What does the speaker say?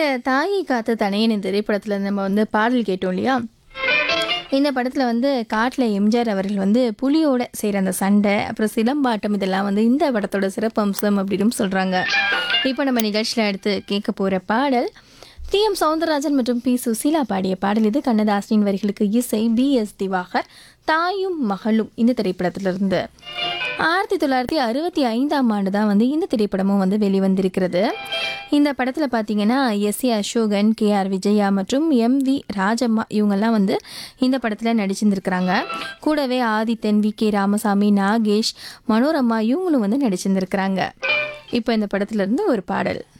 தாயை காத்த தனையன் திரைப்படத்தில் நம்ம வந்து பாடல் கேட்டோம் இல்லையா இந்த படத்தில் வந்து காட்டில் எம்ஜிஆர் அவர்கள் வந்து புலியோட செய்கிற அந்த சண்டை அப்புறம் சிலம்பாட்டம் இதெல்லாம் வந்து இந்த படத்தோட சிறப்பம்சம் அப்படின்னு சொல்கிறாங்க இப்போ நம்ம நிகழ்ச்சியில் எடுத்து கேட்க போகிற பாடல் டி எம் சவுந்தரராஜன் மற்றும் பி சுசீலா பாடிய பாடல் இது கண்ணதாசனின் வரிகளுக்கு இசை பி எஸ் திவாகர் தாயும் மகளும் இந்த திரைப்படத்திலிருந்து ஆயிரத்தி தொள்ளாயிரத்தி அறுபத்தி ஐந்தாம் ஆண்டு தான் வந்து இந்த திரைப்படமும் வந்து வெளிவந்திருக்கிறது இந்த படத்தில் பார்த்தீங்கன்னா S A Asokan K R Vijaya மற்றும் எம் வி ராஜம்மா இவங்கெல்லாம் வந்து இந்த படத்தில் நடிச்சிருந்துருக்கிறாங்க கூடவே ஆதித்தன் வி கே ராமசாமி நாகேஷ் மனோரமா இவங்களும் வந்து நடிச்சிருந்துருக்கிறாங்க இப்போ இந்த படத்துல இருந்து ஒரு பாடல்